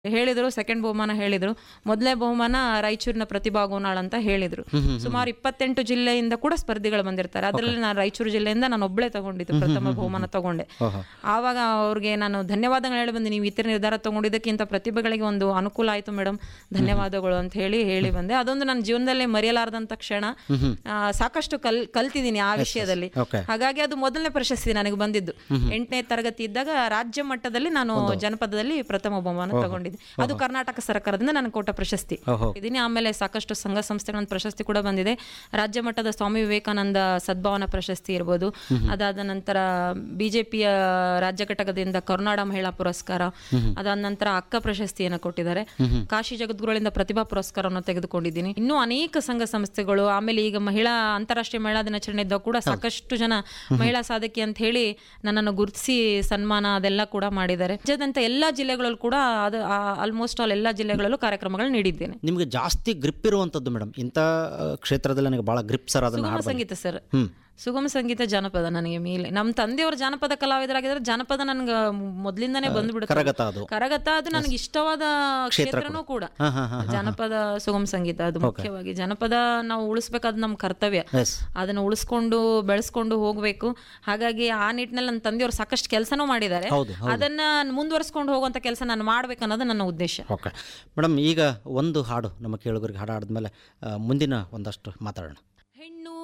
ಹೇಳಿದ್ರು ಸೆಕೆಂಡ್ ಬಹುಮಾನ ಹೇಳಿದ್ರು ಮೊದಲನೇ ಬಹುಮಾನ ರಾಯಚೂರಿನ ಪ್ರತಿಭಾ ಗೋನಾಳ್ ಅಂತ ಹೇಳಿದ್ರು ಸುಮಾರು ಇಪ್ಪತ್ತೆಂಟು ಜಿಲ್ಲೆಯಿಂದ ಕೂಡ ಸ್ಪರ್ಧಿಗಳು ಬಂದಿರ್ತಾರೆ ಅದರಲ್ಲಿ ನಾನು ರಾಯಚೂರು ಜಿಲ್ಲೆಯಿಂದ ನಾನು ಒಬ್ಬಳೇ ತಗೊಂಡಿದ್ದು ಪ್ರಥಮ ಬಹುಮಾನ ತಗೊಂಡೆ ಆವಾಗ ಅವ್ರಿಗೆ ನಾನು ಧನ್ಯವಾದಗಳು ಹೇಳಿ ಬಂದೆ ನೀವು ಇತರ ನಿರ್ಧಾರ ತಗೊಂಡಿದ್ದಕ್ಕಿಂತ ಪ್ರತಿಭೆಗಳಿಗೆ ಒಂದು ಅನುಕೂಲ ಆಯ್ತು ಮೇಡಮ್ ಧನ್ಯವಾದಗಳು ಅಂತ ಹೇಳಿ ಹೇಳಿ ಬಂದೆ ಅದೊಂದು ನನ್ನ ಜೀವನದಲ್ಲಿ ಮರೆಯಲಾರದಂತ ಕ್ಷಣ ಆ, ಸಾಕಷ್ಟು ಕಲ್ ಕಲ್ತಿದ್ದೀನಿ ಆ ವಿಷಯದಲ್ಲಿ Okay. ಹಾಗಾಗಿ ಅದು ಮೊದಲನೇ ಪ್ರಶಸ್ತಿ ನನಗೆ ಬಂದಿದ್ದು ಎಂಟನೇ ತರಗತಿ ಇದ್ದಾಗ ರಾಜ್ಯ ಮಟ್ಟದಲ್ಲಿ ನಾನು ಜನಪದದಲ್ಲಿ ಪ್ರಥಮ ಬಹುಮಾನ ತಗೊಂಡಿದ್ದೆ ಅದು ಕರ್ನಾಟಕ ಸರ್ಕಾರದಿಂದ ನನಗೆ ಕೊಟ್ಟ ಪ್ರಶಸ್ತಿ ಓಹೋ. ಇದೀನಿ ಆಮೇಲೆ ಸಾಕಷ್ಟು ಸಂಘ ಸಂಸ್ಥೆಗಳ ಪ್ರಶಸ್ತಿ ಕೂಡ ಬಂದಿದೆ ರಾಜ್ಯ ಮಟ್ಟದ ಸ್ವಾಮಿ ವಿವೇಕಾನಂದ ಸದ್ಭಾವನಾ ಪ್ರಶಸ್ತಿ ಇರ್ಬೋದು ಅದಾದ ನಂತರ ಬಿಜೆಪಿಯ ರಾಜ್ಯ ಘಟಕದಿಂದ ಕರುನಾಡ ಮಹಿಳಾ ಪುರಸ್ಕಾರ ಅದಾದ ನಂತರ ಅಕ್ಕ ಪ್ರಶಸ್ತಿಯನ್ನು ಕೊಟ್ಟಿದ್ದಾರೆ ಕಾಶಿ ಜಗದ್ಗುರುಗಳಿಂದ ಪ್ರತಿಭಾ ಪುರಸ್ಕಾರವನ್ನು ತೆಗೆದುಕೊಂಡಿದ್ದೀನಿ ಇನ್ನೂ ಅನೇಕ ಸಂಘ ಸಂಸ್ಥೆಗಳು ಆಮೇಲೆ ಈಗ ಮಹಿಳಾ ಅಂತಾರಾಷ್ಟ್ರೀಯ ಮಹಿಳಾ ದಿನಾಚರಣೆ ಇದ್ದಾಗ ಕೂಡ ಸಾಕಷ್ಟು ಜನ ಮಹಿಳಾ ಸಾಧಕಿ ಅಂತ ಹೇಳಿ ನನ್ನನ್ನು ಗುರುತಿಸಿ ಸನ್ಮಾನ ಅದೆಲ್ಲ ಕೂಡ ಮಾಡಿದ್ದಾರೆ ರಾಜ್ಯದಂತ ಎಲ್ಲಾ ಜಿಲ್ಲೆಗಳಲ್ಲೂ ಕೂಡ ಅದು ಆಲ್ಮೋಸ್ಟ್ ಆಲ್ ಎಲ್ಲಾ ಜಿಲ್ಲೆಗಳಲ್ಲೂ ಕಾರ್ಯಕ್ರಮಗಳು ನೀಡಿದ್ದೇನೆ ನಿಮಗೆ ಜಾಸ್ತಿ ಗ್ರಿಪ್ ಇರುವಂಥದ್ದು ಮೇಡಮ್ ಇಂಥ ಆ, ಕ್ಷೇತ್ರದಲ್ಲಿ ನನಗೆ ಭಾಳ ಗ್ರಿಪ್ ಸರ್ ಅದನ್ನು ಸುಗಮ ಹಾಡ್ಬಂದು ಸಂಗೀತ ಸರ್ ಹ್ಮ್. ಸುಗಮ ಸಂಗೀತ ಜಾನಪದ ನನಗೆ ಮೇಲೆ ನಮ್ಮ ತಂದೆಯವರು ಜಾನಪದ ಕಲಾವಿದರಾಗಿದ್ರೆ ಜಾನಪದ ನನ್ಗೆ ಮೊದಲಿಂದಾನೇ ಬಂದ್ಬಿಡುತ್ತೆ ಕರಗತ ಅದು ಕರಗತ ಅದು ನನಗೆ ಇಷ್ಟವಾದ ಕ್ಷೇತ್ರನೂ ಕೂಡ ಹಾ, ಹಾ, ಹಾ, ಜಾನಪದ ಸುಗಮ ಸಂಗೀತ ಅದು ಮುಖ್ಯವಾಗಿ ಜಾನಪದ ನಾವು ಉಳಿಸ್ಬೇಕಾದ್ ನಮ್ಮ ಕರ್ತವ್ಯ ಎಸ್ ಅದನ್ನ ಉಳಿಸ್ಕೊಂಡು ಬೆಳೆಸ್ಕೊಂಡು ಹೋಗ್ಬೇಕು ಹಾಗಾಗಿ ಆ ನಿಟ್ಟಿನಲ್ಲಿ ನನ್ನ ತಂದೆಯವರು ಸಾಕಷ್ಟು ಕೆಲಸನೂ ಮಾಡಿದ್ದಾರೆ ಹೌದು, ಅದನ್ನ ಮುಂದುವರಿಸ್ಕೊಂಡು ಹೋಗುವಂತ ಕೆಲಸ ನಾನು ಮಾಡ್ಬೇಕು ಅನ್ನೋದು ನನ್ನ ಉದ್ದೇಶ ಓಕೆ ಮೇಡಮ್ ಈಗ ಒಂದು ಹಾಡು ನಮ್ಮ ಕೇಳುಗರಿಗೆ ಹಾಡು ಆಡಿದ್ಮೇಲೆ ಆ, ಮುಂದಿನ ಒಂದಷ್ಟು ಮಾತಾಡೋಣ